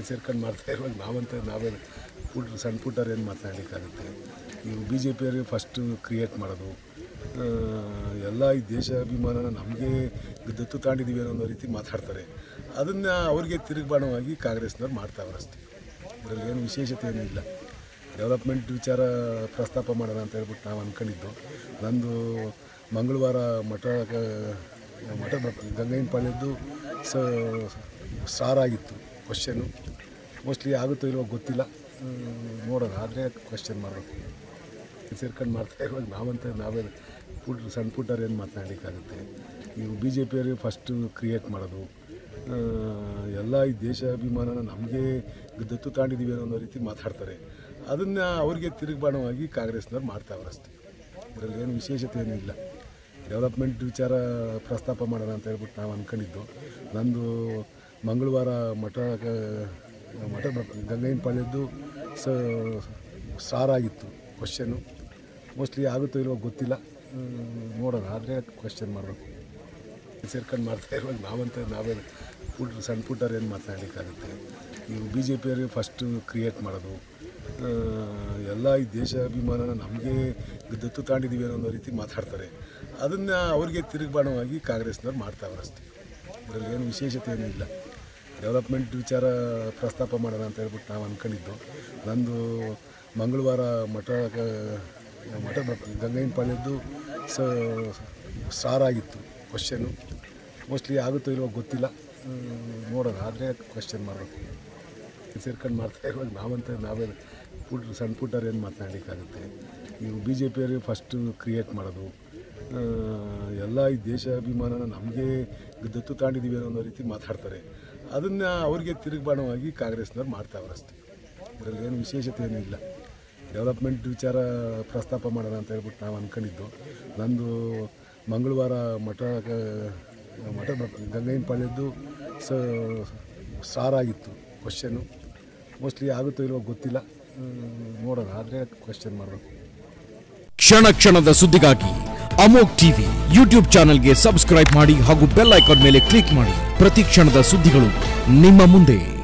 ಸೇರ್ಕೊಂಡು ಮಾಡ್ತಾ ಇರುವಾಗ ನಾವಂತ ನಾವೇ ಪುಟ್ ಸಣ್ಣ ಪುಟ್ಟವ್ರು ಏನು ಮಾತನಾಡಲಿಕ್ಕಾಗುತ್ತೆ ಇವು ಬಿ ಜೆ ಪಿಯವರಿಗೆ ಫಸ್ಟು ಕ್ರಿಯೇಟ್ ಮಾಡೋದು ಆ, ಎಲ್ಲ ಈ ದೇಶಾಭಿಮಾನನ ನಮಗೆ ದತ್ತು ತಾಂಡಿದ್ದೀವಿ ಅನ್ನೋ ರೀತಿ ಮಾತಾಡ್ತಾರೆ ಅದನ್ನು ಅವ್ರಿಗೆ ತಿರುಗ್ಬಾಣವಾಗಿ ಕಾಂಗ್ರೆಸ್ನವ್ರು ಮಾಡ್ತಾವ್ರೆ ಅಷ್ಟೇ ಇದರಲ್ಲಿ ಏನು ವಿಶೇಷತೆ ಏನೂ ಇಲ್ಲ ಡೆವಲಪ್ಮೆಂಟ್ ವಿಚಾರ ಪ್ರಸ್ತಾಪ ಮಾಡೋಣ ಅಂತ ಹೇಳ್ಬಿಟ್ಟು ನಾವು ಅಂದ್ಕೊಂಡಿದ್ದು ನಂದು ಮಂಗಳವಾರ ಮಠ ಮಠ ಗಂಗೈನ ಪಾಳ್ಯದ್ದು ಸ ಸ್ಟಾರ್ ಆಗಿತ್ತು ಕ್ವಶನ್ನು ಮೋಸ್ಟ್ಲಿ ಆಗುತ್ತೋ ಇಲ್ವೋ ಗೊತ್ತಿಲ್ಲ ಹ್ಮ್, ನೋಡೋಣ ಆದರೆ ಕ್ವಶನ್ ಮಾಡಬೇಕು ಸೇರ್ಕೊಂಡು ಮಾಡ್ತಾ ಇರುವಾಗ ನಾವಂತ ನಾವೇ ಪುಟ್ ಸಣ್ಣ ಪುಟ್ಟವ್ರು ಏನು ಮಾತನಾಡಲಿಕ್ಕಾಗುತ್ತೆ ಇವು ಬಿ ಜೆ ಪಿಯವರಿಗೆ ಫಸ್ಟು ಕ್ರಿಯೇಟ್ ಮಾಡೋದು ಆ, ಎಲ್ಲ ಈ ದೇಶಾಭಿಮಾನನ ನಮಗೆ ದತ್ತು ತಾಂಡಿದ್ದೀವಿ ಅನ್ನೋ ರೀತಿ ಮಾತಾಡ್ತಾರೆ ಅದನ್ನು ಅವ್ರಿಗೆ ತಿರುಗ್ಬಾಣವಾಗಿ ಕಾಂಗ್ರೆಸ್ನವ್ರು ಮಾಡ್ತಾವ್ರೆ ಅಷ್ಟೇ ಇದರಲ್ಲಿ ಏನು ವಿಶೇಷತೆ ಏನೂ ಇಲ್ಲ ಡೆವಲಪ್ಮೆಂಟ್ ವಿಚಾರ ಪ್ರಸ್ತಾಪ ಮಾಡೋಣ ಅಂತ ಹೇಳ್ಬಿಟ್ಟು ನಾವು ಅಂದ್ಕೊಂಡಿದ್ದು ನಂದು ಮಂಗಳವಾರ ಮಠ ಮಠ ಗಂಗೈನ ಪಾಳ್ಯದ್ದು ಸ ಸ್ಟಾರ್ ಆಗಿತ್ತು ಕ್ವಶನ್ನು ಮೋಸ್ಟ್ಲಿ ಆಗುತ್ತೋ ಇಲ್ವೋ ಗೊತ್ತಿಲ್ಲ ಹ್ಮ್, ನೋಡೋಣ ಆದರೆ ಕ್ವಶನ್ ಮಾಡಬೇಕು ಸೇರ್ಕೊಂಡು ಮಾಡ್ತಾ ಇರುವಾಗ ನಾವಂತ ನಾವೇ ಪುಟ್ ಸಣ್ಣ ಪುಟ್ಟವ್ರು ಏನು ಮಾತನಾಡಲಿಕ್ಕಾಗುತ್ತೆ ಇವು ಬಿ ಜೆ ಪಿಯವರಿಗೆ ಫಸ್ಟು ಕ್ರಿಯೇಟ್ ಮಾಡೋದು ಆ, ಎಲ್ಲ ಈ ದೇಶಾಭಿಮಾನನ ನಮಗೆ ದತ್ತು ತಾಂಡಿದ್ದೀವಿ ಅನ್ನೋ ರೀತಿ ಮಾತಾಡ್ತಾರೆ ಅದನ್ನು ಅವ್ರಿಗೆ ತಿರುಗ್ಬಾಣವಾಗಿ ಕಾಂಗ್ರೆಸ್ನವ್ರು ಮಾಡ್ತಾವ್ರೆ ಅಷ್ಟೇ ಇದರಲ್ಲಿ ಏನು ವಿಶೇಷತೆ ಏನೂ ಇಲ್ಲ ಡೆವಲಪ್ಮೆಂಟ್ ವಿಚಾರ ಪ್ರಸ್ತಾಪ ಮಾಡೋಣ ಅಂತ ಹೇಳ್ಬಿಟ್ಟು ನಾವು ಅಂದ್ಕೊಂಡಿದ್ದು ನಂದು ಮಂಗಳವಾರ ಮಠ ಮಠ ಗಂಗೈನ ಪಾಳ್ಯದ್ದು ಸ ಸ್ಟಾರ್ ಆಗಿತ್ತು ಕ್ವಶನ್ನು ಮೋಸ್ಟ್ಲಿ ಆಗುತ್ತೋ ಇಲ್ವೋ ಗೊತ್ತಿಲ್ಲ ಹ್ಮ್, ನೋಡೋಣ ಆದರೆ ಕ್ವಶನ್ ಮಾಡಬೇಕು ಸೇರ್ಕೊಂಡು ಮಾಡ್ತಾ ಇರುವಾಗ ನಾವಂತ ನಾವೇ ಪುಟ್ ಸಣ್ಣ ಪುಟ್ಟವ್ರು ಏನು ಮಾತನಾಡಲಿಕ್ಕಾಗುತ್ತೆ ಇವು ಬಿ ಜೆ ಪಿಯವರಿಗೆ ಫಸ್ಟು ಕ್ರಿಯೇಟ್ ಮಾಡೋದು ಆ, ಎಲ್ಲ ಈ ದೇಶಾಭಿಮಾನನ ನಮಗೆ ದತ್ತು ತಾಂಡಿದ್ದೀವಿ ಅನ್ನೋ ರೀತಿ ಮಾತಾಡ್ತಾರೆ ಅದನ್ನು ಅವ್ರಿಗೆ ತಿರುಗ್ಬಾಣವಾಗಿ ಕಾಂಗ್ರೆಸ್ನವ್ರು ಮಾಡ್ತಾವ್ರೆ ಅಷ್ಟೇ ಇದರಲ್ಲಿ ಏನು ವಿಶೇಷತೆ ಏನೂ ಇಲ್ಲ ಡೆವಲಪ್ಮೆಂಟ್ ವಿಚಾರ ಪ್ರಸ್ತಾಪ ಮಾಡೋಣ ಅಂತ ಹೇಳ್ಬಿಟ್ಟು ನಾವು ಅಂದ್ಕೊಂಡಿದ್ದು ನಂದು ಮಂಗಳವಾರ ಮಠ ಮಠ ಗಂಗೈನ ಪಾಳ್ಯದ್ದು ಸ ಸ್ಟಾರ್ ಆಗಿತ್ತು ಕ್ವಶನ್ನು ಮೋಸ್ಟ್ಲಿ ಆಗುತ್ತೋ ಇಲ್ವೋ ಗೊತ್ತಿಲ್ಲ ಹ್ಮ್, ನೋಡೋಣ ಆದರೆ ಕ್ವಶನ್ ಮಾಡಬೇಕು ಕ್ಷಣ ಕ್ಷಣದ ಸುದ್ದಿಗಾಗಿ ಅಮೋಕ್ ಟಿವಿ ಯೂಟ್ಯೂಬ್ ಚಾನೆಲ್ಗೆ ಸಬ್ಸ್ಕ್ರೈಬ್ ಮಾಡಿ ಹಾಗೂ ಬೆಲ್ ಐಕಾನ್ ಮೇಲೆ ಕ್ಲಿಕ್ ಮಾಡಿ ಪ್ರತಿ ಕ್ಷಣದ ಸುದ್ದಿಗಳು ನಿಮ್ಮ ಮುಂದೆ